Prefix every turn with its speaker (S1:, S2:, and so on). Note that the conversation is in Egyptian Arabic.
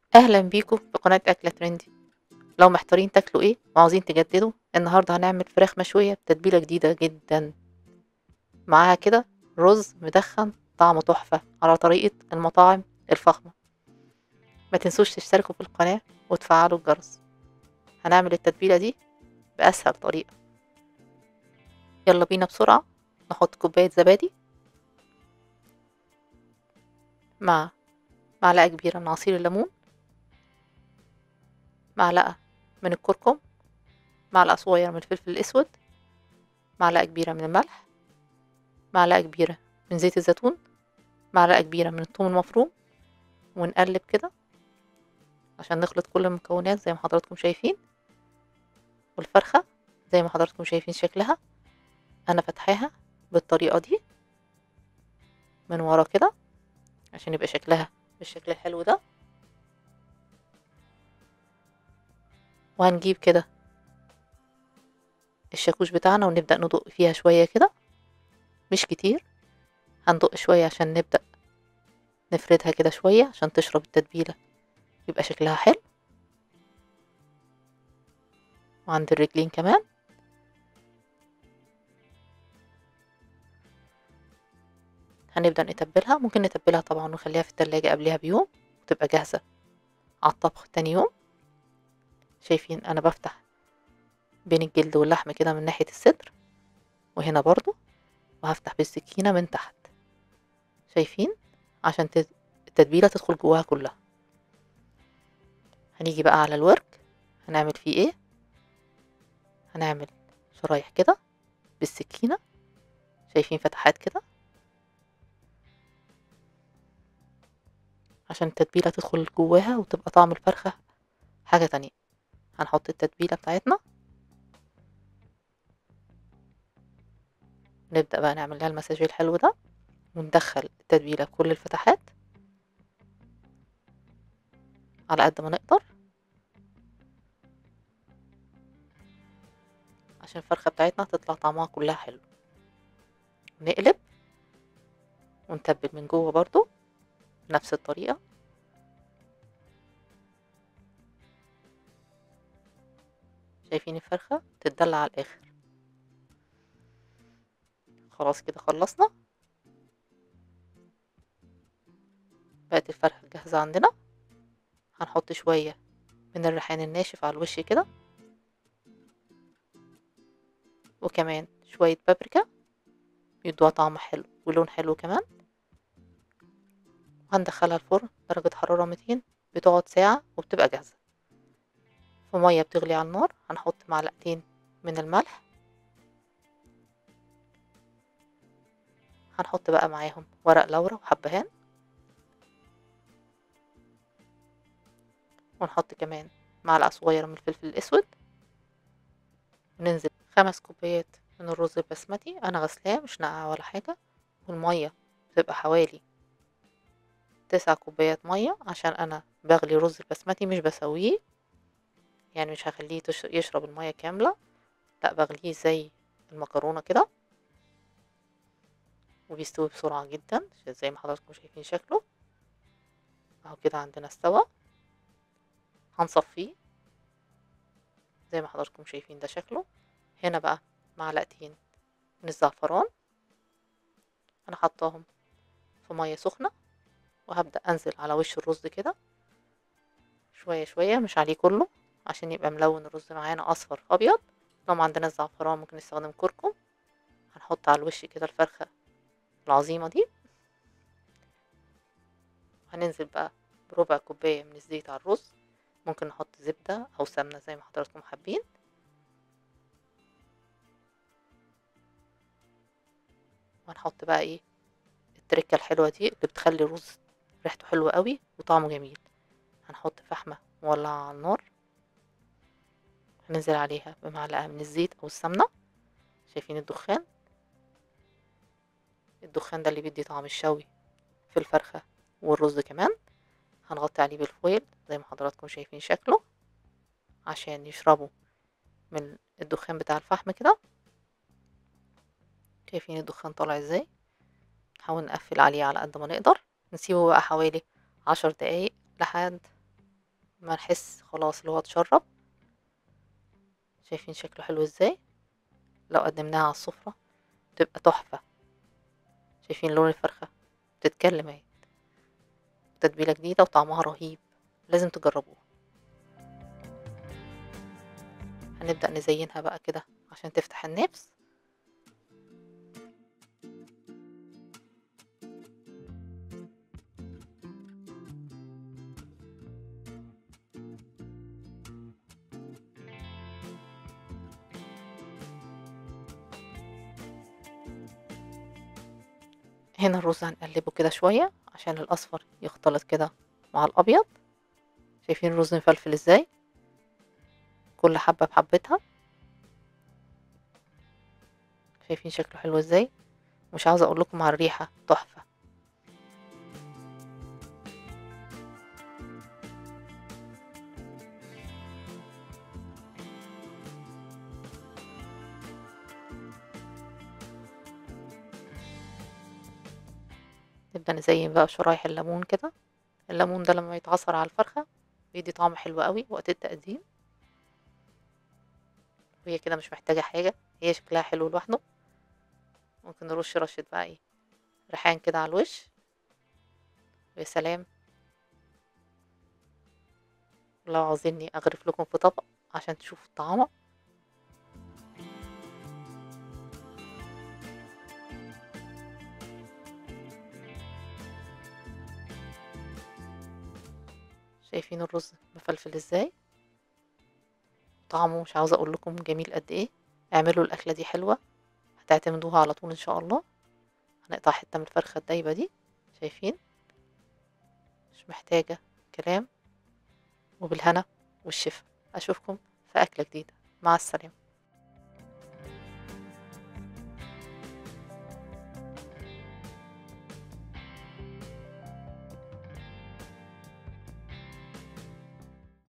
S1: أهلا بيكم في قناة أكلة ترندي لو محتارين تاكلوا ايه وعاوزين تجددوا النهاردة هنعمل فراخ مشوية بتتبيلة جديدة جدا معاها كده رز مدخن طعمه تحفة على طريقة المطاعم الفخمة ما تنسوش تشتركوا في القناة وتفعلوا الجرس هنعمل التتبيلة دي بأسهل طريقة يلا بينا بسرعة نحط كوباية زبادي مع معلقة كبيرة من عصير الليمون معلقة من الكركم معلقة صغيرة من الفلفل الأسود معلقة كبيرة من الملح معلقة كبيرة من زيت الزيتون معلقة كبيرة من الثوم المفروم ونقلب كده عشان نخلط كل المكونات زي ما حضراتكم شايفين والفرخة زي ما حضراتكم شايفين شكلها أنا فتحاها بالطريقة دي من ورا كده عشان يبقى شكلها بالشكل الحلو ده وهنجيب كده الشاكوش بتاعنا ونبدأ ندق فيها شوية كده مش كتير هندق شوية عشان نبدأ نفردها كده شوية عشان تشرب التتبيلة يبقى شكلها حلو وعند الرجلين كمان هنبدأ نتبلها ممكن نتبلها طبعا ونخليها في التلاجة قبلها بيوم وتبقى جاهزة على الطبخ تاني يوم شايفين انا بفتح بين الجلد واللحم كده من ناحية الصدر وهنا برضو وهفتح بالسكينة من تحت شايفين عشان التتبيلة تدخل جواها كلها هنيجي بقى على الورك هنعمل فيه ايه هنعمل شرايح كده بالسكينة شايفين فتحات كده عشان التتبيلة تدخل جواها وتبقى طعم الفرخة حاجة تانية هنحط التتبيلة بتاعتنا نبدأ بقى نعمل لها المساج الحلو ده وندخل التتبيلة في كل الفتحات على قد ما نقدر عشان الفرخة بتاعتنا تطلع طعمها كلها حلو نقلب ونتبل من جوه برضو نفس الطريقة شايفين الفرخة تتدلع على الآخر خلاص كده خلصنا بقت الفرخة جاهزة عندنا هنحط شوية من الريحان الناشف على الوش كده وكمان شوية بابريكا يدوها طعم حلو ولون حلو كمان وهندخلها الفرن درجة حرارة 200 بتقعد ساعة وبتبقى جاهزة في مية بتغلي على النار هنحط معلقتين من الملح هنحط بقى معاهم ورق لورا وحبهان ونحط كمان معلقة صغيرة من الفلفل الأسود وننزل خمس كوبايات من الرز البسمتي أنا غسلاه مش ناقعة ولا حاجة والمية بتبقى حوالي تسع كوبايات مية عشان أنا بغلي رز البسمتي مش بسويه يعني مش هخليه يشرب المية كاملة لا بغليه زي المكرونة كده وبيستوي بسرعة جدا زي ما حضراتكم شايفين شكله اهو كده عندنا استوى هنصفيه زي ما حضراتكم شايفين ده شكله هنا بقى معلقتين من الزعفران انا حطاهم في مية سخنة وهبدأ انزل على وش الرز كده شوية شوية مش عليه كله عشان يبقى ملون الرز معانا اصفر ابيض لو ما عندنا الزعفران ممكن نستخدم كركم هنحط على الوش كده الفرخة العظيمة دي هننزل بقى بربع كوباية من الزيت على الرز ممكن نحط زبدة او سمنة زي ما حضراتكم حابين وهنحط بقى ايه التركة الحلوة دي اللي بتخلي الرز ريحته حلوة قوي وطعمه جميل هنحط فحمة مولعة على النار هننزل عليها بمعلقة من الزيت أو السمنة شايفين الدخان الدخان ده اللي بيدي طعم الشوي في الفرخة والرز كمان هنغطي عليه بالفويل زي ما حضراتكم شايفين شكله عشان يشربوا من الدخان بتاع الفحم كده شايفين الدخان طالع ازاي نحاول نقفل عليه على قد ما نقدر نسيبه بقى حوالي عشر دقايق لحد ما نحس خلاص اللي هو اتشرب شايفين شكله حلو ازاي لو قدمناها على السفرة تبقى تحفة شايفين لون الفرخة بتتكلم اهي تتبيلة جديدة وطعمها رهيب لازم تجربوها هنبدأ نزينها بقى كده عشان تفتح النفس هنا الرز هنقلبه كده شوية عشان الأصفر يختلط كده مع الأبيض شايفين الرز مفلفل ازاي كل حبة بحبتها شايفين شكله حلو ازاي مش عاوزة اقول لكم على الريحة تحفة نبدأ نزين بقى شرايح الليمون كده الليمون ده لما يتعصر على الفرخة بيدي طعم حلو قوي وقت التقديم وهي كده مش محتاجة حاجة هي شكلها حلو لوحده ممكن نرش رشة بقى ايه ريحان كده على الوش ويا سلام لو عاوزيني اغرف لكم في طبق عشان تشوفوا الطعامة شايفين الرز مفلفل ازاي طعمه مش عاوزة اقول لكم جميل قد ايه اعملوا الاكلة دي حلوة هتعتمدوها على طول ان شاء الله هنقطع حتة من الفرخة الدايبة دي شايفين مش محتاجة كلام وبالهنا والشفا اشوفكم في اكلة جديدة مع السلامة